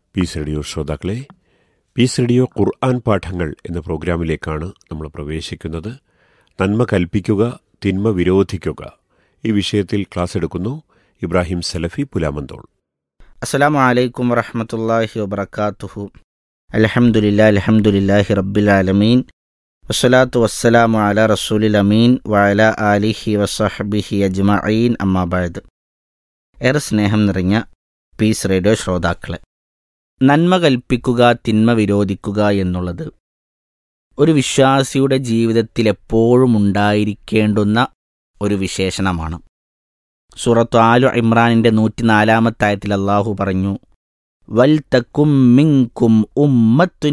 Piece radio ശ്രോതാക്കളെ peace radio ഖുർആൻ പാഠങ്ങൾ എന്ന പ്രോഗ്രാമിലേക്കാണ് നമ്മൾ പ്രവേശിക്കുന്നത് നന്മ കൽപ്പിക്കുക തിന്മ വിരോധിക്കുക ഈ വിഷയത്തിൽ ക്ലാസ് എടുക്കുന്നു ഇബ്രാഹിം സലഫി പുലാമന്തോൾ അസ്സലാമു അലൈക്കും വറഹമത്തല്ലാഹി വബർക്കാത്തുഹു അലഹമുല്ലാ അലഹമുല്ലാഹി റബ്ബിൽ ആലമീൻ വസ്സലാത്തു വസ്സലാമു അല റസൂലിൽ അമീൻ വഅല ആലിഹി വസഹബിഹി അജ്മഈൻ അമ്മാബാദ് ഏറെ സ്നേഹം നിറഞ്ഞ പീസ് റേഡിയോ ശ്രോതാക്കളെ നന്മ കൽപ്പിക്കുക തിന്മ വിരോധിക്കുക എന്നുള്ളത് ഒരു വിശ്വാസിയുടെ ജീവിതത്തിൽ എപ്പോഴും ഉണ്ടായിരിക്കേണ്ടുന്ന ഒരു വിശേഷണമാണ് സൂറത്തു ആലു ഇമ്രാനിന്റെ നൂറ്റിനാലാമത്തായത്തിൽ അള്ളാഹു പറഞ്ഞു വൽ തക്കും മിങ്കും ഉമ്മത്തുൻ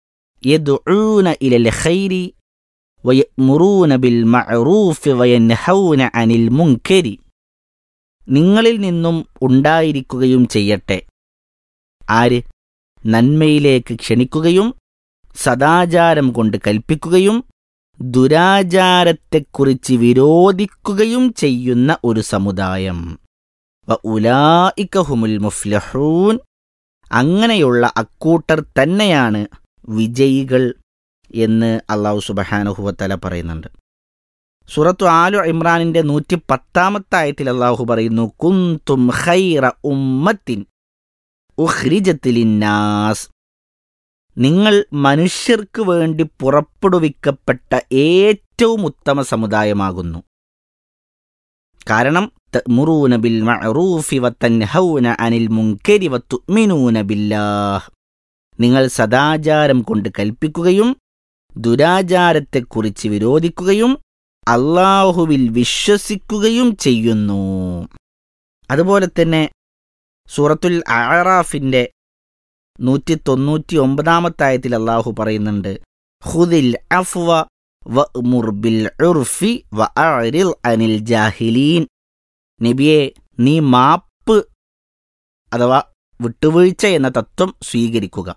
യദ്ഊന ഇലൽ ഖൈരി വയമുറൂന ബിൽ മഅറൂഫ് വയൻഹൗന അനിൽ മുൻകരി നിങ്ങളിൽ നിന്നും ഉണ്ടായിരിക്കുകയും ചെയ്യട്ടെ ആര് നന്മയിലേക്ക് ക്ഷണിക്കുകയും സദാചാരം കൊണ്ട് കൽപ്പിക്കുകയും ദുരാചാരത്തെക്കുറിച്ച് വിരോധിക്കുകയും ചെയ്യുന്ന ഒരു സമുദായം വ ഉലായിക്കഹുമുൽ മുഫ്ലഹൂൻ അങ്ങനെയുള്ള അക്കൂട്ടർ തന്നെയാണ് വിജയികൾ എന്ന് അള്ളാഹു സുബഹാനുഹുവത്തല പറയുന്നുണ്ട് സുറത്തു ആലു ഇമ്രാനിന്റെ നൂറ്റി പത്താമത്തെ ആയത്തിൽ അള്ളാഹു പറയുന്നു കുന്തും ഖൈറ ഉമ്മത്തിൻ ഉഹ്രിജത്തിലിന്നാസ് നിങ്ങൾ മനുഷ്യർക്ക് വേണ്ടി പുറപ്പെടുവിക്കപ്പെട്ട ഏറ്റവും ഉത്തമ സമുദായമാകുന്നു കാരണം തഅ്മുറൂന ബിൽ മഅറൂഫി വതൻഹൗന അനിൽ മുൻകരി വതുഅ്മിനൂന ബില്ലാഹ് നിങ്ങൾ സദാചാരം കൊണ്ട് കൽപ്പിക്കുകയും ദുരാചാരത്തെക്കുറിച്ച് വിരോധിക്കുകയും അള്ളാഹുവിൽ വിശ്വസിക്കുകയും ചെയ്യുന്നു അതുപോലെ തന്നെ സൂറത്തുൽ അറാഫിന്റെ നൂറ്റി തൊണ്ണൂറ്റി ഒമ്പതാമത്തെ ആയത്തിൽ അള്ളാഹു പറയുന്നുണ്ട് ഹുദിൽ അഫ്വ വഅ്മുർ ബിൽ ഉർഫി വഅറിൽ അനിൽ ജാഹിലീൻ നബിയെ നീ മാപ്പ് അഥവാ വിട്ടുവീഴ്ച എന്ന തത്വം സ്വീകരിക്കുക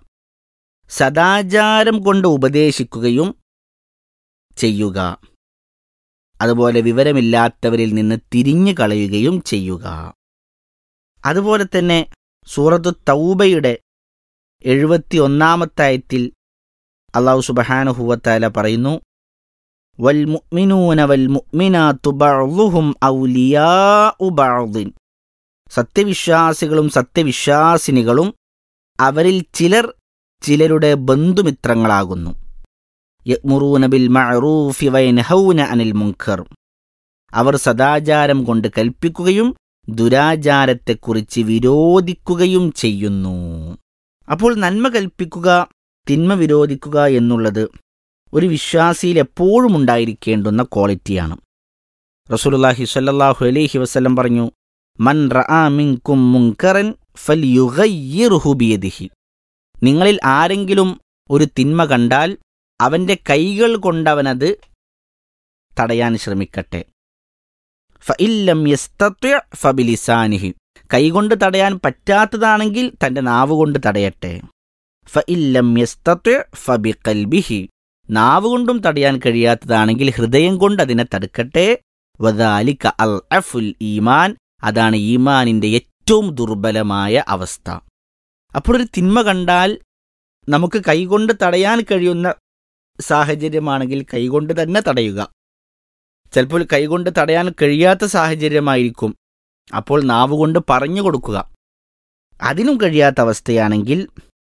സദാചാരം കൊണ്ട് ഉപദേശിക്കുകയും ചെയ്യുക അതുപോലെ വിവരമില്ലാത്തവരിൽ നിന്ന് തിരിഞ്ഞു കളയുകയും ചെയ്യുക അതുപോലെ തന്നെ സൂറത്തു തൗബയുടെ എഴുപത്തി ഒന്നാമത്തെ ആയത്തിൽ അള്ളാഹു സുബഹാനുഹുവത്താല പറയുന്നു വൽ മുഅ്മിനൂന വൽ മുഅ്മിനാത്തു ബഅ്ളുഹും ഔലിയാഉ ബഅ്ദിൻ സത്യവിശ്വാസികളും സത്യവിശ്വാസിനികളും അവരിൽ ചിലർ ചിലരുടെ ബന്ധുമിത്രങ്ങളാകുന്നു യഅ്മുറൂന ബിൽ മഅറൂഫി വയൻഹൗന അനിൽ മുൻകർ അവർ സദാചാരം കൊണ്ട് കൽപ്പിക്കുകയും ദുരാചാരത്തെക്കുറിച്ച് വിരോധിക്കുകയും ചെയ്യുന്നു അപ്പോൾ നന്മ കൽപ്പിക്കുക തിന്മ വിരോധിക്കുക എന്നുള്ളത് ഒരു വിശ്വാസിയിൽ എപ്പോഴും ഉണ്ടായിരിക്കേണ്ടുന്ന ക്വാളിറ്റിയാണ് റസൂലുള്ളാഹി സ്വല്ലല്ലാഹു അലൈഹി വസല്ലം പറഞ്ഞു മൻ റആ മിൻകും മുൻകറൻ ഫൽയുഗയ്യിർഹു ബിയദിഹി നിങ്ങളിൽ ആരെങ്കിലും ഒരു തിന്മ കണ്ടാൽ അവന്റെ കൈകൾ കൊണ്ടവനത് തടയാൻ ശ്രമിക്കട്ടെ ഫഇല്ലം യസ്തത്വ ഫബിലിസാനിഹി കൈകൊണ്ട് തടയാൻ പറ്റാത്തതാണെങ്കിൽ തന്റെ നാവ് കൊണ്ട് തടയട്ടെ ഫഇല്ലം യസ്തത്വ ഫബി കൽബിഹി നാവ് കൊണ്ടും തടയാൻ കഴിയാത്തതാണെങ്കിൽ ഹൃദയം കൊണ്ട് അതിനെ തടുക്കട്ടെ വദാലിക അൽ അഫുൽ ഈമാൻ അതാണ് ഈമാനിന്റെ ഏറ്റവും ദുർബലമായ അവസ്ഥ അപ്പോൾ ഒരു തിന്മ കണ്ടാൽ നമുക്ക് കൈകൊണ്ട് തടയാൻ കഴിയുന്ന സാഹചര്യമാണെങ്കിൽ കൈകൊണ്ട് തന്നെ തടയുക ചിലപ്പോൾ കൈകൊണ്ട് തടയാൻ കഴിയാത്ത സാഹചര്യമായിരിക്കും അപ്പോൾ നാവുകൊണ്ട് പറഞ്ഞു കൊടുക്കുക അതിനും കഴിയാത്ത അവസ്ഥയാണെങ്കിൽ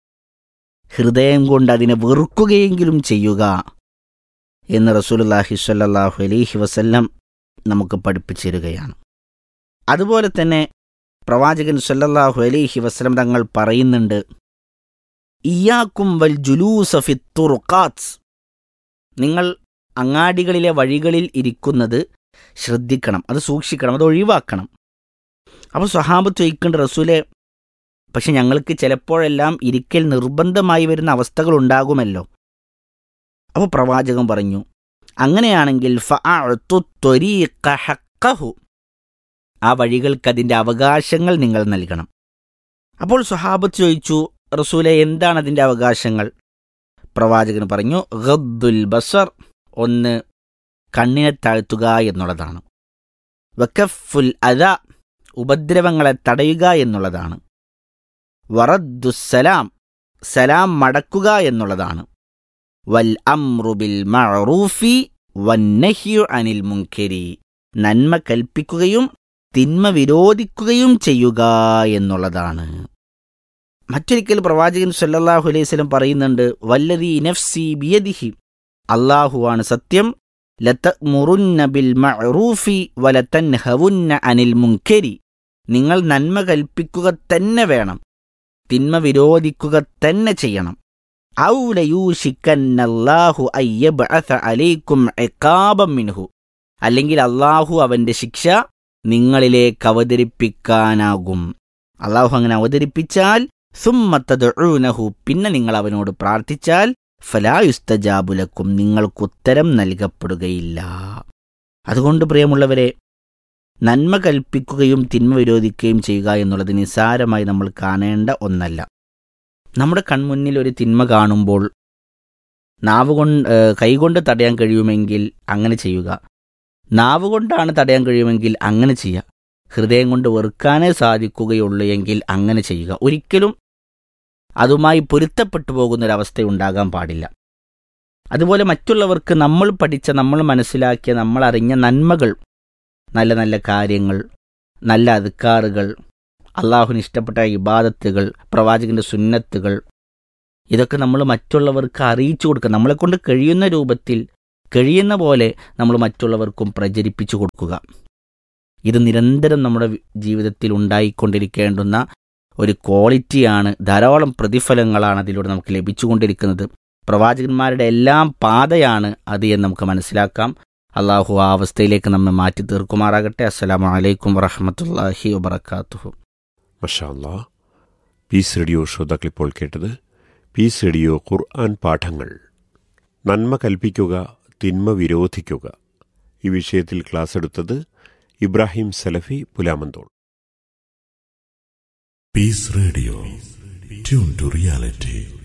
ഹൃദയം കൊണ്ട് അതിനെ വെറുക്കുകയെങ്കിലും ചെയ്യുക എന്ന് റസൂലുല്ലാഹി സ്വല്ലല്ലാഹു അലൈഹി വസല്ലം നമുക്ക് പഠിപ്പിച്ചിരുകയാണ് അതുപോലെ തന്നെ പ്രവാചകൻ സല്ലല്ലാഹു അലൈഹി വസല്ലം തങ്ങൾ പറയുന്നുണ്ട് ഇയാക്കും വൽ ജുലൂസഫി തുറുക്കാത്ത് നിങ്ങൾ അങ്ങാടികളിലെ വഴികളിൽ ഇരിക്കുന്നത് ശ്രദ്ധിക്കണം അത് സൂക്ഷിക്കണം അത് ഒഴിവാക്കണം അപ്പോൾ സ്വഹാബത്ത് ചോദിക്കേണ്ട റസൂലെ പക്ഷെ ഞങ്ങൾക്ക് ചിലപ്പോഴെല്ലാം ഇരിക്കൽ നിർബന്ധമായി വരുന്ന അവസ്ഥകൾ ഉണ്ടാകുമല്ലോ അപ്പോൾ പ്രവാചകൻ പറഞ്ഞു അങ്ങനെയാണെങ്കിൽ ഫഅഅ്തു ത്വരീഖ ഹഖ്ഖഹു. ആ വഴികൾക്ക് അതിൻ്റെ അവകാശങ്ങൾ നിങ്ങൾ നൽകണം അപ്പോൾ സ്വഹാബത്ത് ചോദിച്ചു റസൂലെ എന്താണ് അതിൻ്റെ അവകാശങ്ങൾ പ്രവാചകൻ പറഞ്ഞു ഗദ്ദുൽ ബസർ ഒന്ന് കണ്ണിനെ താഴ്ത്തുക എന്നുള്ളതാണ് വക്കഫുൽ അത ഉപദ്രവങ്ങളെ തടയുക എന്നുള്ളതാണ് വറദ്ദുസ്സലാം സലാം മടക്കുക എന്നുള്ളതാണ് വൽ അമ്രുബിൽ മഅറൂഫി വന്നഹ്യു അനിൽ മുൻകരി നന്മ കൽപ്പിക്കുകയും തിന്മ വിരോധിക്കുകയും ചെയ്യുക എന്നുള്ളതാണ് മറ്റൊരിക്കൽ പ്രവാചകൻ സല്ലല്ലാഹു അലൈഹി വസല്ലം പറയുന്നുണ്ട് വല്ലതി നഫ്സി ബിയദിഹി അള്ളാഹുവാണ് സത്യം ലതമുറുന്ന ബിൽ മഅറൂഫി വലതൻഹവുന്ന അനിൽ മുൻകരി നിങ്ങൾ നന്മ കൽപ്പിക്കുക തന്നെ വേണം തിന്മ വിരോധിക്കുക തന്നെ ചെയ്യണം ഔ ലയൂഷിക്കന്നല്ലാഹു അയ്യബ്അസ അലൈക്കും ഇഖാബം മിൻഹു അല്ലെങ്കിൽ അള്ളാഹു അവന്റെ ശിക്ഷ നിങ്ങളിലേക്ക് അവതരിപ്പിക്കാനാകും അള്ളാഹു അങ്ങനെ അവതരിപ്പിച്ചാൽ സുമ്മത്തദഊനഹു പിന്നെ നിങ്ങൾ അവനോട് പ്രാർത്ഥിച്ചാൽ ഫലായുസ്തജാബുലക്കും നിങ്ങൾക്ക് ഉത്തരം നൽകപ്പെടുകയില്ല അതുകൊണ്ട് പ്രിയമുള്ളവരെ നന്മ കൽപ്പിക്കുകയും തിന്മ വിരോധിക്കുകയും ചെയ്യുക എന്നുള്ളത് നിസ്സാരമായി നമ്മൾ കാണേണ്ട ഒന്നല്ല നമ്മുടെ കൺമുന്നിൽ ഒരു തിന്മ കാണുമ്പോൾ നാവ് കൊണ്ട് കൈകൊണ്ട് തടയാൻ കഴിയുമെങ്കിൽ അങ്ങനെ ചെയ്യുക നാവ് കൊണ്ടാണ് തടയാൻ കഴിയുമെങ്കിൽ അങ്ങനെ ചെയ്യുക ഹൃദയം കൊണ്ട് വെറുക്കാനേ സാധിക്കുകയുള്ളൂ എങ്കിൽ അങ്ങനെ ചെയ്യുക ഒരിക്കലും അതുമായി പൊരുത്തപ്പെട്ടു പോകുന്നൊരവസ്ഥ ഉണ്ടാകാൻ പാടില്ല അതുപോലെ മറ്റുള്ളവർക്ക് നമ്മൾ പഠിച്ച നമ്മൾ മനസ്സിലാക്കിയ നമ്മൾ അറിഞ്ഞ നന്മകൾ നല്ല നല്ല കാര്യങ്ങൾ നല്ല അധികാറുകൾ അള്ളാഹുവിന് ഇഷ്ടപ്പെട്ട ഇബാദത്തുകൾ പ്രവാചകന്റെ സുന്നത്തുകൾ ഇതൊക്കെ നമ്മൾ മറ്റുള്ളവർക്ക് അറിയിച്ചു കൊടുക്കുക നമ്മളെക്കൊണ്ട് കഴിയുന്ന രൂപത്തിൽ കഴിയുന്ന പോലെ നമ്മൾ മറ്റുള്ളവർക്കും പ്രചരിപ്പിച്ചു കൊടുക്കുക ഇത് നിരന്തരം നമ്മുടെ ജീവിതത്തിൽ ഉണ്ടായിക്കൊണ്ടിരിക്കേണ്ടുന്ന ഒരു ക്വാളിറ്റിയാണ് ധാരാളം പ്രതിഫലങ്ങളാണ് അതിലൂടെ നമുക്ക് ലഭിച്ചുകൊണ്ടിരിക്കുന്നത് പ്രവാചകന്മാരുടെ എല്ലാം പാതയാണ് അത് എന്ന് നമുക്ക് മനസ്സിലാക്കാം അള്ളാഹു ആ അവസ്ഥയിലേക്ക് നമ്മെ മാറ്റി തീർക്കുമാറാകട്ടെ അസ്സലാമു അലൈക്കും വറഹമത്തല്ലാഹി വബർക്കാത്തുഹു മഷാല്ലാ പീസ് റേഡിയോ ശ്രോതാക്കളിപ്പോൾ കേട്ടത് പീസ് റേഡിയോ ഖുർആൻ പാഠങ്ങൾ നന്മ കൽപ്പിക്കുക തിന്മ വിരോധിക്കുക ഈ വിഷയത്തിൽ ക്ലാസ് എടുത്തത് ഇബ്രാഹിം സലഫി Pulamanthole Peace Radio. Tune to reality.